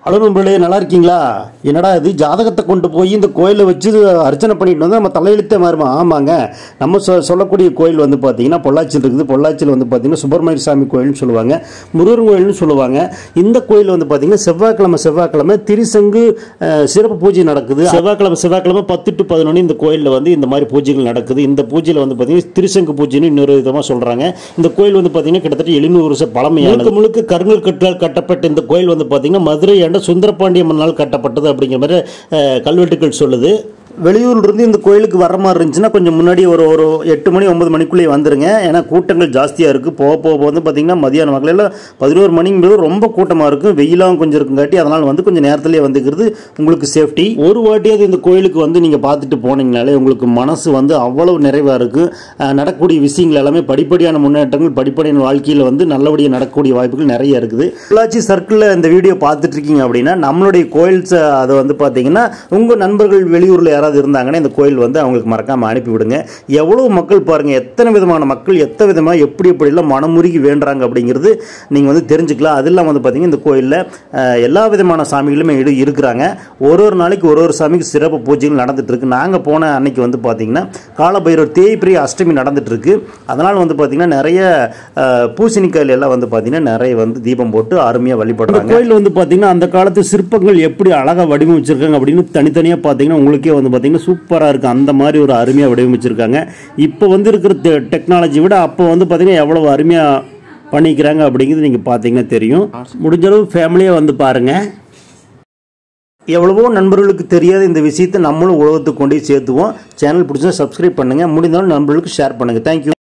hello நண்பர்களே நல்லா இருக்கீங்களா என்னடா இது ஜாதகத்தை கொண்டு போய் இந்த கோயிலை வச்சு அர்ச்சனை பண்ணிட்டு வந்து நம்ம தலையெழுத்தே மாறுமா ஆமாங்க நம்ம சொ சொல்லக்கூடிய கோயில் வந்து பார்த்தீங்கன்னா பொள்ளாச்சியில் இருக்குது பொள்ளாச்சியில் வந்து பார்த்தீங்கன்னா சுப்பிரமணிய சாமி கோயில்னு சொல்லுவாங்க முருகன் கோயில்னு சொல்லுவாங்க இந்த கோயில் வந்து பார்த்தீங்கன்னா செவ்வாய்க்கிழமை செவ்வாய்க்கிழமை திரிசங்கு அஹ், சிறப்பு பூஜை நடக்குது செவ்வாய்க்கிழமை செவ்வாய்க்கிழமை பத்து டு பதினொன்று இந்த கோயிலில் வந்து இந்த மாதிரி பூஜைகள் நடக்குது இந்த பூஜையில் வந்து பார்த்தீங்கன்னா திரிசங்கு பூஜைன்னு இன்னொரு விதமாக சொல்கிறாங்க இந்த கோயில் வந்து பார்த்தீங்கன்னா கிட்டத்தட்ட எழுநூறு வருஷம் பழமையானது முழுக்க கருங்கல் கற்றால் கட்டப்பட்ட இந்த கோயில் வந்து பார்த்தீங்கன்னா மதுரை ஆண்ட சுந்தரபாண்டிய மன்னால் கட்டப்பட்டது அப்படிங்கிற மாதிரி அஹ், கல்வெட்டுக்கள் சொல்லுது வெளியூர்ல இருந்து இந்த கோயிலுக்கு வர மாதிரி இருந்துச்சுன்னா கொஞ்சம் முன்னாடி ஒரு ஒரு எட்டு மணி ஒன்பது மணிக்குள்ளேயே வந்துருங்க ஏன்னா கூட்டங்கள் ஜாஸ்தியாக இருக்குது போக போக போக வந்து பார்த்தீங்கன்னா மதியானம் வகையில் பதினோரு மணிங்கிறது ரொம்ப கூட்டமாக இருக்கும் வெயிலாகவும் கொஞ்சம் இருக்குங்காட்டி அதனால் வந்து கொஞ்சம் நேரத்திலே வந்துக்கிறது உங்களுக்கு சேஃப்டி ஒரு வாட்டியாவது இந்த கோயிலுக்கு வந்து நீங்கள் பார்த்துட்டு போனீங்கனாலே உங்களுக்கு மனசு வந்து அவ்வளவு நிறைவாக இருக்குது நடக்கக்கூடிய விஷயங்கள் எல்லாமே படிப்படியான முன்னேற்றங்கள் படிப்படியான வாழ்க்கையில் வந்து நல்லபடியாக நடக்கக்கூடிய வாய்ப்புகள் நிறைய இருக்குது பொள்ளாச்சி சர்க்கிளில் இந்த வீடியோ பார்த்துட்டு இருக்கீங்க அப்படின்னா நம்மளுடைய கோயில்ஸ் அதை வந்து பார்த்தீங்கன்னா உங்கள் நண்பர்கள் வெளியூரில் யாராவது இருந்தாங்கன்னா இந்த கோயில் வந்து அவங்களுக்கு மறக்காமல் அனுப்பி விடுங்க எவ்வளோ மக்கள் பாருங்கள் எத்தனை விதமான மக்கள் எத்தனை விதமாக எப்படி எப்படிலாம் மனமுருகி வேண்டுறாங்க அப்படிங்கிறது நீங்கள் வந்து தெரிஞ்சுக்கலாம் அது இல்லாமல் வந்து பார்த்தீங்கன்னா இந்த கோயிலில் எல்லா விதமான சாமிகளுமே இரு இருக்கிறாங்க ஒரு ஒரு நாளைக்கு ஒரு ஒரு சாமிக்கு சிறப்பு பூஜைகள் நடந்துட்டு இருக்கு நாங்கள் போன அன்னைக்கு வந்து பார்த்தீங்கன்னா காலபைரவர் தேய்பிரிய அஷ்டமி நடந்துட்டு இருக்கு அதனால் வந்து பார்த்தீங்கன்னா நிறைய அஹ், பூசணிக்காயில் எல்லாம் வந்து பார்த்தீங்கன்னா நிறைய வந்து தீபம் போட்டு அருமையாக வழிபடுறாங்க கோயில் வந்து பார்த்தீங்கன்னா அந்த காலத்து சிற்பங்கள் எப்படி அழகாக வடிவமைச்சிருக்காங்க அப்படின்னு தனித்தனியாக பார்த்தீங்கன்னா உங்களுக்கே வந்து பார்த்தீங்கன்னா சூப்பராக இருக்குது அந்த மாதிரி ஒரு அருமையாக வடிவமைச்சிருக்காங்க இப்போ வந்து இருக்கிற டெக்னாலஜி விட அப்போ வந்து பார்த்தீங்கன்னா எவ்வளோ அருமையாக பண்ணிக்கிறாங்க அப்படிங்கிறது நீங்கள் பார்த்தீங்கன்னா தெரியும் முடிஞ்ச அளவு ஃபேமிலியாக வந்து பாருங்கள் எவ்வளவோ நண்பர்களுக்கு தெரியாத இந்த விஷயத்தை நம்மளும் உலகத்துக்கு கொண்டு போய் சேர்த்துவோம் சேனல் பிடிச்சா சப்ஸ்கிரைப் பண்ணுங்கள் முடிந்தாலும் நண்பர்களுக்கு ஷேர் பண்ணுங்கள் தேங்க்யூ